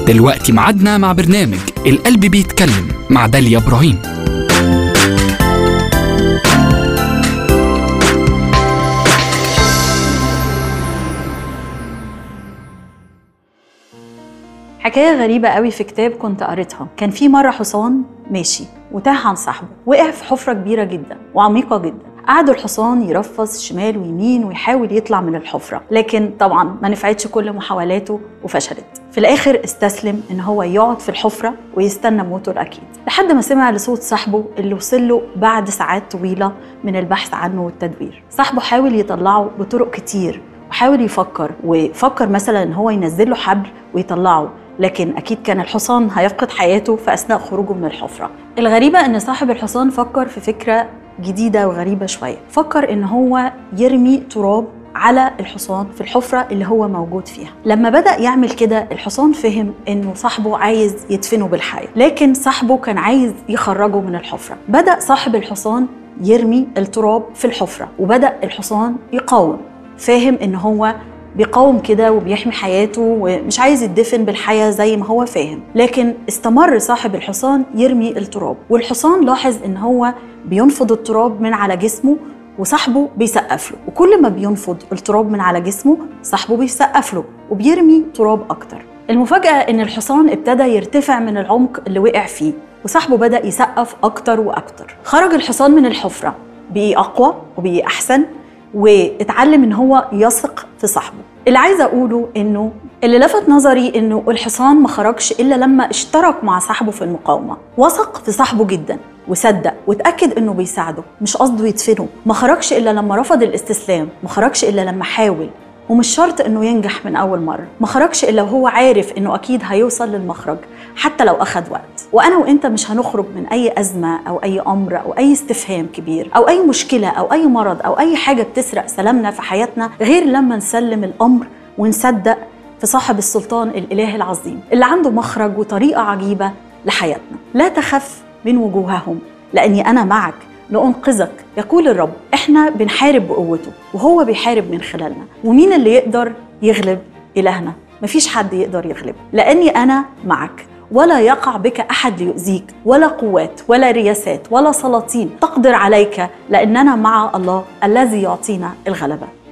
دلوقتي معادنا مع برنامج القلب بيتكلم مع داليا إبراهيم حكاية غريبة قوي في كتاب كنت قريتها كان في مرة حصان ماشي وتاه عن صاحبه وقع في حفرة كبيرة جدا وعميقة جدا قعد الحصان يرفص شمال ويمين ويحاول يطلع من الحفرة لكن طبعا ما نفعتش كل محاولاته وفشلت في الآخر استسلم إن هو يقعد في الحفرة ويستنى موته الأكيد لحد ما سمع لصوت صاحبه اللي وصل له بعد ساعات طويلة من البحث عنه والتدوير صاحبه حاول يطلعه بطرق كتير وحاول يفكر وفكر مثلا ان هو ينزل له حبل ويطلعه لكن اكيد كان الحصان هيفقد حياته في اثناء خروجه من الحفره الغريبه ان صاحب الحصان فكر في فكره جديده وغريبه شويه فكر ان هو يرمي تراب على الحصان في الحفرة اللي هو موجود فيها لما بدأ يعمل كده الحصان فهم انه صاحبه عايز يدفنه بالحياة لكن صاحبه كان عايز يخرجه من الحفرة بدأ صاحب الحصان يرمي التراب في الحفرة وبدأ الحصان يقاوم فاهم ان هو بيقاوم كده وبيحمي حياته ومش عايز يدفن بالحياة زي ما هو فاهم لكن استمر صاحب الحصان يرمي التراب والحصان لاحظ ان هو بينفض التراب من على جسمه وصاحبه بيسقف له وكل ما بينفض التراب من على جسمه صاحبه بيسقف له وبيرمي تراب اكتر المفاجأة ان الحصان ابتدى يرتفع من العمق اللي وقع فيه وصاحبه بدأ يسقف اكتر واكتر خرج الحصان من الحفرة بقي اقوى وبقي احسن واتعلم ان هو يثق في صاحبه اللي عايزه اقوله انه اللي لفت نظري انه الحصان ما خرجش الا لما اشترك مع صاحبه في المقاومه وثق في صاحبه جدا وصدق واتاكد انه بيساعده مش قصده يدفنه ما خرجش الا لما رفض الاستسلام ما خرجش الا لما حاول ومش شرط انه ينجح من اول مره ما خرجش الا وهو عارف انه اكيد هيوصل للمخرج حتى لو اخذ وقت وانا وانت مش هنخرج من اي ازمه او اي امر او اي استفهام كبير او اي مشكله او اي مرض او اي حاجه بتسرق سلامنا في حياتنا غير لما نسلم الامر ونصدق في صاحب السلطان الاله العظيم اللي عنده مخرج وطريقه عجيبه لحياتنا لا تخف من وجوههم لاني انا معك لأنقذك يقول الرب احنا بنحارب بقوته وهو بيحارب من خلالنا ومين اللي يقدر يغلب إلهنا مفيش حد يقدر يغلب لأني أنا معك ولا يقع بك أحد ليؤذيك ولا قوات ولا رياسات ولا سلاطين تقدر عليك لأننا مع الله الذي يعطينا الغلبة